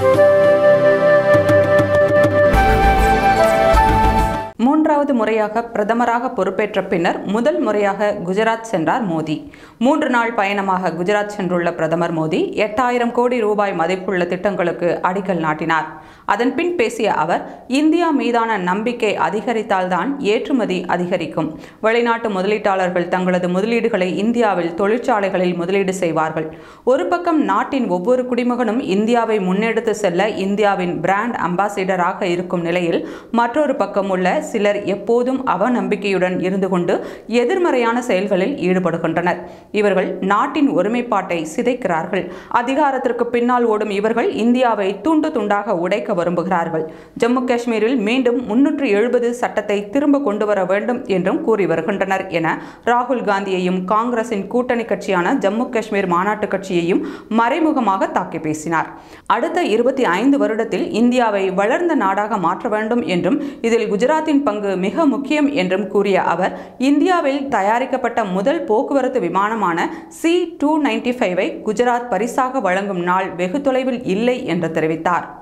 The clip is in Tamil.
மூன்றாவது முறையாக பிரதமராக பொறுப்பேற்ற பின்னர் முதல் முறையாக குஜராத் சென்றார் மோடி மூன்று நாள் பயணமாக குஜராத் சென்றுள்ள பிரதமர் மோடி எட்டாயிரம் கோடி ரூபாய் மதிப்புள்ள திட்டங்களுக்கு அடிக்கல் நாட்டினார் அதன் பின் பேசிய அவர் இந்தியா மீதான நம்பிக்கை அதிகரித்தால்தான் ஏற்றுமதி அதிகரிக்கும் வெளிநாட்டு முதலீட்டாளர்கள் தங்களது முதலீடுகளை இந்தியாவில் தொழிற்சாலைகளில் முதலீடு செய்வார்கள் ஒரு பக்கம் நாட்டின் ஒவ்வொரு குடிமகனும் இந்தியாவை முன்னெடுத்து செல்ல இந்தியாவின் பிராண்ட் அம்பாசிடராக இருக்கும் நிலையில் மற்றொரு பக்கம் உள்ள சிலர் எப்போதும் அவநம்பிக்கையுடன் இருந்து கொண்டு எதிர்மறையான செயல்களில் ஈடுபடுகின்றனர் இவர்கள் நாட்டின் ஒருமைப்பாட்டை சிதைக்கிறார்கள் அதிகாரத்திற்கு பின்னால் ஓடும் இவர்கள் இந்தியாவை துண்டு துண்டாக உடைக்க விரும்புகிறார்கள் ஜம்மு காஷ்மீரில் மீண்டும் முன்னூற்று எழுபது சட்டத்தை திரும்ப கொண்டு வர வேண்டும் என்றும் கூறி வருகின்றனர் என ராகுல் காந்தியையும் காங்கிரசின் கூட்டணி கட்சியான ஜம்மு காஷ்மீர் மாநாட்டு கட்சியையும் மறைமுகமாக தாக்கி பேசினார் அடுத்த இருபத்தி ஐந்து வருடத்தில் இந்தியாவை வளர்ந்த நாடாக மாற்ற வேண்டும் என்றும் இதில் குஜராத்தின் பங்கு மிக முக்கியம் என்றும் கூறிய அவர் இந்தியாவில் தயாரிக்கப்பட்ட முதல் போக்குவரத்து விமானமான சி டூ நைன்டி ஃபைவை குஜராத் பரிசாக வழங்கும் நாள் வெகு தொலைவில் இல்லை என்று தெரிவித்தார்